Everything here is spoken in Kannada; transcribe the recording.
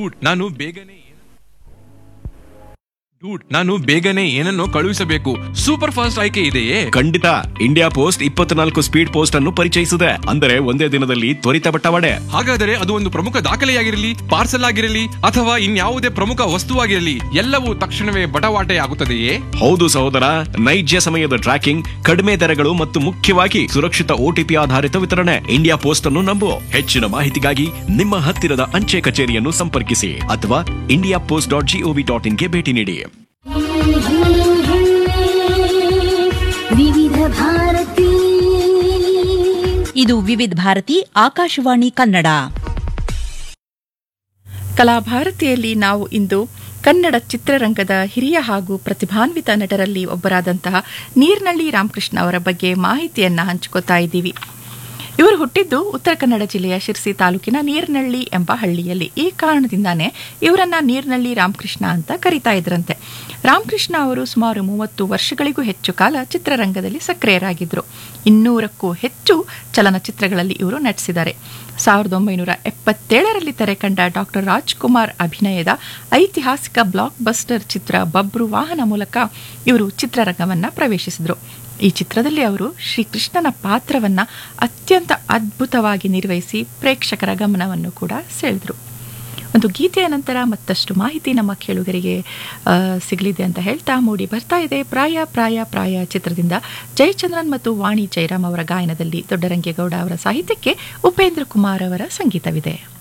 ಡೂಡ್ ನಾನು ಬೇಗನೆ ಡೂಡ್ ನಾನು ಬೇಗನೆ ಏನನ್ನೋ ಕಳುಹಿಸಬೇಕು ಸೂಪರ್ ಫಾಸ್ಟ್ ಆಯ್ಕೆ ಇದೆಯೇ ಖಂಡಿತ ಇಂಡಿಯಾ ಪೋಸ್ಟ್ ಇಪ್ಪತ್ನಾಲ್ಕು ಸ್ಪೀಡ್ ಪೋಸ್ಟ್ ಅನ್ನು ಪರಿಚಯಿಸಿದೆ ಅಂದರೆ ಒಂದೇ ದಿನದಲ್ಲಿ ತ್ವರಿತ ಬಟ್ಟವಾಡೆ ಹಾಗಾದರೆ ಅದು ಒಂದು ಪ್ರಮುಖ ದಾಖಲೆಯಾಗಿರಲಿ ಪಾರ್ಸಲ್ ಆಗಿರಲಿ ಅಥವಾ ಇನ್ಯಾವುದೇ ಪ್ರಮುಖ ವಸ್ತುವಾಗಿರಲಿ ಎಲ್ಲವೂ ತಕ್ಷಣವೇ ಬಟವಾಟೆ ಆಗುತ್ತದೆಯೇ ಹೌದು ಸಹೋದರ ನೈಜ ಸಮಯದ ಟ್ರ್ಯಾಕಿಂಗ್ ಕಡಿಮೆ ದರಗಳು ಮತ್ತು ಮುಖ್ಯವಾಗಿ ಸುರಕ್ಷಿತ ಓಟಿಪಿ ಆಧಾರಿತ ವಿತರಣೆ ಇಂಡಿಯಾ ಪೋಸ್ಟ್ ಅನ್ನು ನಂಬು ಹೆಚ್ಚಿನ ಮಾಹಿತಿಗಾಗಿ ನಿಮ್ಮ ಹತ್ತಿರದ ಅಂಚೆ ಕಚೇರಿಯನ್ನು ಸಂಪರ್ಕಿಸಿ ಅಥವಾ India post dot G O V dot ಇನ್ಗೆ ಭೇಟಿ ನೀಡಿ ವಿವಿಧ ಭಾರತಿ ಇದು ವಿವಿಧ ಭಾರತಿ ಆಕಾಶವಾಣಿ ಕನ್ನಡ ಕಲಾಭಾರತಿಯಲ್ಲಿ ನಾವು ಇಂದು ಕನ್ನಡ ಚಿತ್ರರಂಗದ ಹಿರಿಯ ಹಾಗೂ ಪ್ರತಿಭಾನ್ವಿತ ನಟರಲ್ಲಿ ಒಬ್ಬರಾದಂತಹ ನೀರ್ನಳ್ಳಿ ರಾಮಕೃಷ್ಣ ಅವರ ಬಗ್ಗೆ ಮಾಹಿತಿಯನ್ನ ಹಂಚ್ಕೋತಾ ಇದ್ದೀವಿ ಇವರು ಹುಟ್ಟಿದ್ದು ಉತ್ತರ ಕನ್ನಡ ಜಿಲ್ಲೆಯ ಶಿರ್ಸಿ ತಾಲೂಕಿನ ನೀರ್ನಳ್ಳಿ ಎಂಬ ಹಳ್ಳಿಯಲ್ಲಿ ಈ ಕಾರಣದಿಂದಾನೇ ಇವರನ್ನ ನೀರ್ನಳ್ಳಿ ರಾಮಕೃಷ್ಣ ಅಂತ ಕರಿತಾ ಇದ್ರಂತೆ ರಾಮಕೃಷ್ಣ ಅವರು ಸುಮಾರು ಮೂವತ್ತು ವರ್ಷಗಳಿಗೂ ಹೆಚ್ಚು ಕಾಲ ಚಿತ್ರರಂಗದಲ್ಲಿ ಸಕ್ರಿಯರಾಗಿದ್ದರು ಇನ್ನೂರಕ್ಕೂ ಹೆಚ್ಚು ಚಲನಚಿತ್ರಗಳಲ್ಲಿ ಇವರು ನಟಿಸಿದ್ದಾರೆ ಸಾವಿರದ ಒಂಬೈನೂರ ಎಪ್ಪತ್ತೇಳರಲ್ಲಿ ತೆರೆ ಕಂಡ ಡಾಕ್ಟರ್ ರಾಜ್ಕುಮಾರ್ ಅಭಿನಯದ ಐತಿಹಾಸಿಕ ಬ್ಲಾಕ್ ಬಸ್ಟರ್ ಚಿತ್ರ ಬಬ್ರು ವಾಹನ ಮೂಲಕ ಇವರು ಚಿತ್ರರಂಗವನ್ನ ಪ್ರವೇಶಿಸಿದರು ಈ ಚಿತ್ರದಲ್ಲಿ ಅವರು ಶ್ರೀಕೃಷ್ಣನ ಪಾತ್ರವನ್ನ ಅತ್ಯಂತ ಅದ್ಭುತವಾಗಿ ನಿರ್ವಹಿಸಿ ಪ್ರೇಕ್ಷಕರ ಗಮನವನ್ನು ಕೂಡ ಸೆಳೆದರು ಒಂದು ಗೀತೆಯ ನಂತರ ಮತ್ತಷ್ಟು ಮಾಹಿತಿ ನಮ್ಮ ಕೇಳುಗರಿಗೆ ಆ, ಸಿಗಲಿದೆ ಅಂತ ಹೇಳ್ತಾ ಮೂಡಿ ಬರ್ತಾ ಇದೆ ಪ್ರಾಯ ಪ್ರಾಯ ಪ್ರಾಯ ಚಿತ್ರದಿಂದ ಜಯಚಂದ್ರನ್ ಮತ್ತು ವಾಣಿ ಜಯರಾಮ್ ಅವರ ಗಾಯನದಲ್ಲಿ ದೊಡ್ಡರಂಗೇಗೌಡ ಅವರ ಸಾಹಿತ್ಯಕ್ಕೆ ಉಪೇಂದ್ರ ಕುಮಾರ್ ಅವರ ಸಂಗೀತವಿದೆ